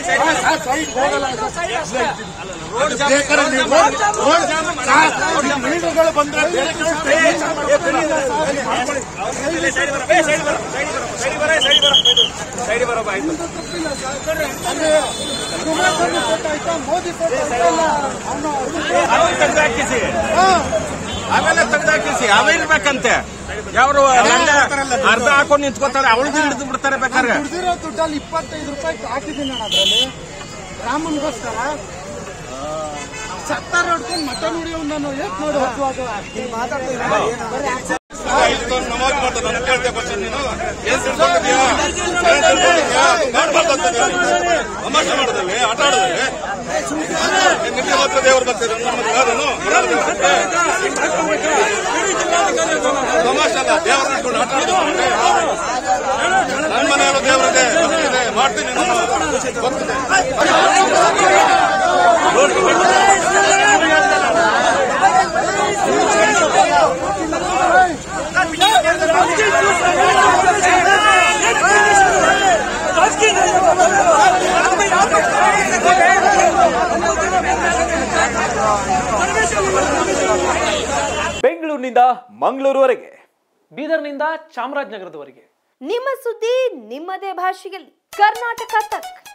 ಬೇಕಾದ್ರೆ ನೀವು road- road jam sir, ಈಗ ಮಹಿಳೆಗಳು ಬಂದ್ರೆ ಬೇರೆ ಕಡೆ stay ಮಾಡ್ಕೊಳ್ಳಿ. ಮೋದಿ ಫೋಟೋ ಆಮೇಲೆ ತೆಗ್ದಾಕಿಸಿ ಆಮೇಲೆ ತೆಗ್ದಾಕಿಸಿ ಅವೇ ಇರ್ಬೇಕಂತೆ ಯಾರು ಅರ್ಧ ಹಾಕೊಂಡು ನಿಂತ್ಕೋತಾರೆ ಅವಳದು ಹಿಡಿದು ಬಿಡ್ತಾರೆ ಬೇಕಾದ್ರೆ ದುಡ್ದಿರೋ ದುಡ್ಡಲ್ಲಿ ಇಪ್ಪತ್ತೈದು ರೂಪಾಯಿ ಹಾಕಿದ್ದೀನಿ ನಾನು ಅದರಲ್ಲಿ ರಾಮನ್ಗೋಸ್ಕರ ಸತ್ತಾರ ಹೊಡ್ಕೊಂಡು ಮಟನ್ ಹೊಡಿಯೋ ನಾನು ಏಕ್ ನೋಡಿ ಹತ್ತುವಾಗ ಇಷ್ಟೊಂದು ನಮಾಜ್ ಮಾಡ್ತಾ ನನಗೆ ಕೇಳ್ತಾ ಬರ್ತೀನಿ ನೀನು ಏನ್ ತಿಳ್ಕೊಂಡಿದ್ಯಾ ಏನ್ ತಿಳ್ಕೊಂಡಿದ್ಯಾ ಮಾಡ್ಬಾರ್ದು ಅಂತ ನೀನು. ತಮಾಷೆ ಮಾಡೋದಲ್ಲಿ ಆಟ ಆಡೋದಲ್ಲಿ ನಿಮಗೆ ಮಾತ್ರ ದೇವರು ಬರ್ತಾರೆ ನಮ್ಮದು ಯಾರನು ಬರಲ್ಲ ದೇವ್ರು ಬರ್ತಾರೆ. ತಮಾಷೆ ಅಲ್ಲ ದೇವರ ಇಟ್ಕೊಂಡು ಆಟ ಆಡೋದು ನನ್ನ ಮನೆಯಲ್ಲೂ ದೇವರಿದೆ ಭಕ್ತಿದೆ ಮಾಡ್ತೀನಿ ನಾನು ಬರ್ತೀನಿ ಬೆಂಗಳೂರಿನಿಂದ ಮಂಗಳೂರುವರೆಗೆ ಬೀದರ್ನಿಂದ ಚಾಮರಾಜನಗರದವರೆಗೆ ನಿಮ್ಮ ಸುದ್ದಿ ನಿಮ್ಮದೇ ಭಾಷೆಯಲ್ಲಿ ಕರ್ನಾಟಕ ತಕ್